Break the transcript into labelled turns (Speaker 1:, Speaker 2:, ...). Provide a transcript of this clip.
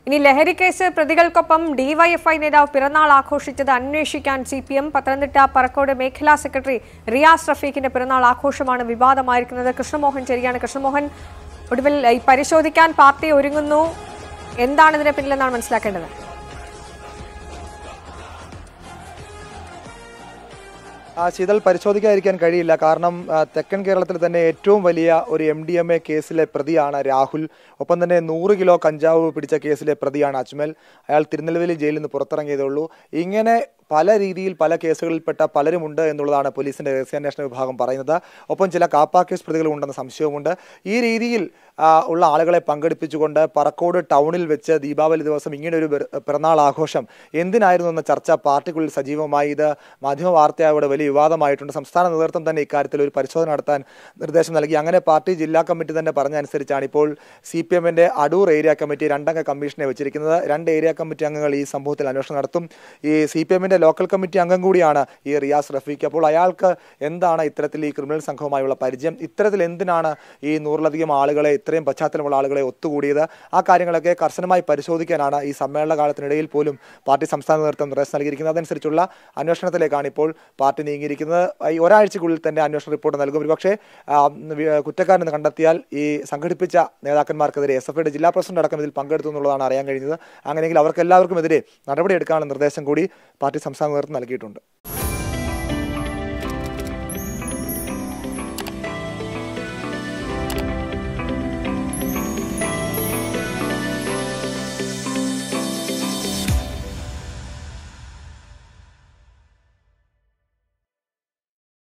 Speaker 1: ഇനി ലഹരി case പ്രതികൾക്കൊപ്പം DYFI നേതാവ് പിറന്നാൾ ആഘോഷിച്ചത് അന്വേഷിക്കാൻ C P M Pathanamthitta Parakode മേഖലാ സെക്രട്ടറി റിയാസ് റഫീഖിന്റെ പിറന്നാൾ ആഘോഷമാണ് വിവാദമായിരിക്കുന്നത് കൃഷ്ണമോഹൻ ശരിയാണ് കൃഷ്ണമോഹൻ ഒടുവിൽ ഈ പരിശോധിക്കാൻ പാർട്ടി ഒരുങ്ങുന്നു എന്താണ് ഇതിന് പിന്നിലെന്നാണ് മനസ്സിലാക്കേണ്ടത്
Speaker 2: ആ ശീതൽ പരിശോധിക്കാതിരിക്കാൻ കഴിയില്ല കാരണം ആ, തെക്കൻ കേരളത്തിൽ തന്നെ ഏറ്റവും വലിയ ഒരു എം ഡി എം എ കേസിലെ പ്രതിയാണ് രാഹുൽ ഒപ്പം തന്നെ നൂറ് കിലോ കഞ്ചാവ് പിടിച്ച കേസിലെ പ്രതിയാണ് അജ്മൽ അയാൾ തിരുനെൽവേലി ജയിലിൽ നിന്ന് പുറത്തിറങ്ങിയതേ ഉള്ളൂ ഇങ്ങനെ പല രീതിയിൽ പല കേസുകളിൽപ്പെട്ട പലരുമുണ്ട് എന്നുള്ളതാണ് പോലീസിന്റെ രഹസ്യാന്വേഷണ വിഭാഗം പറയുന്നത് ഒപ്പം ചില കാപ്പാ കേസ് പ്രതികളും ഉണ്ടെന്ന സംശയവുമുണ്ട് ഈ രീതിയിൽ ആ, ഉള്ള ആളുകളെ പങ്കെടുപ്പിച്ചുകൊണ്ട് പറക്കോട് ടൗണിൽ വെച്ച് ദീപാവലി ദിവസം ഇങ്ങനെ ഒരു ബിർ- പിറന്നാൾ ആഘോഷം എന്തിനായിരുന്നു എന്ന ചർച്ച പാർട്ടിക്കുള്ളിൽ സജീവമായി ഇത് മാധ്യമ വാർത്തയോടെ വലിയ വിവാദമായിട്ടുണ്ട് സംസ്ഥാന നേതൃത്വം തന്നെ ഇക്കാര്യത്തിൽ ഒരു പരിശോധന നടത്താൻ നിർദ്ദേശം നൽകി അങ്ങനെ പാർട്ടി ജില്ലാ കമ്മിറ്റി തന്നെ പറഞ്ഞ അനുസരിച്ചാണ് ഇപ്പോൾ സി പി എമ്മിന്റെ അടൂർ ഏരിയ കമ്മിറ്റി രണ്ടംഗ കമ്മീഷനെ വെച്ചിരിക്കുന്നത് രണ്ട് ഏരിയ കമ്മിറ്റി അംഗങ്ങൾ ഈ സംഭവത്തിൽ അന്വേഷണം നടത്തും ഈ സി പി എമ്മിന്റെ ലോക്കൽ കമ്മിറ്റി അംഗം കൂടിയാണ് ഈ റിയാസ് റഫീഖ് അപ്പോൾ അയാൾക്ക് എന്താണ് ഇത്തരത്തിൽ ഈ ക്രിമിനൽ സംഘവുമായുള്ള പരിചയം ഇത്തരത്തിൽ എന്തിനാണ് ഈ നൂറിലധികം ആളുകളെ ഇത്രയും പശ്ചാത്തലമുള്ള ആളുകളെ ഒത്തുകൂടിയത് ആ കാര്യങ്ങളൊക്കെ കർശനമായി പരിശോധിക്കാനാണ് ഈ സമ്മേളന കാലത്തിനിടയിൽ പോലും പാർട്ടി സംസ്ഥാന നേതൃത്വം നിർദ്ദേശം നൽകിയിരിക്കുന്നത് അതനുസരിച്ചുള്ള അന്വേഷണത്തിലേക്കാണ് ഇപ്പോൾ പാർട്ടി നീങ്ങിയിരിക്കുന്നത് ഈ ഒരാഴ്ചക്കുള്ളിൽ തന്നെ അന്വേഷണ റിപ്പോർട്ട് നൽകും ഒരുപക്ഷെ ആ, വി- കുറ്റക്കാരെന്ന് കണ്ടെത്തിയാൽ ഈ സംഘടിപ്പിച്ച നേതാക്കന്മാർക്കെതിരെ എസ് എഫ് ഐയുടെ ജില്ലാ പ്രസിഡന്റ് അടക്കം ഇതിൽ പങ്കെടുത്തു എന്നുള്ളതാണ് അറിയാൻ കഴിഞ്ഞത് അങ്ങനെയെങ്കിൽ അവർക്ക് എല്ലാവർക്കും എതിരെ നടപടിയെടുക്കാനുള്ള നിർദ്ദേശം കൂടി പാർട്ടി സംസ്ഥാന നേതൃത്വം നൽകിയിട്ടുണ്ട്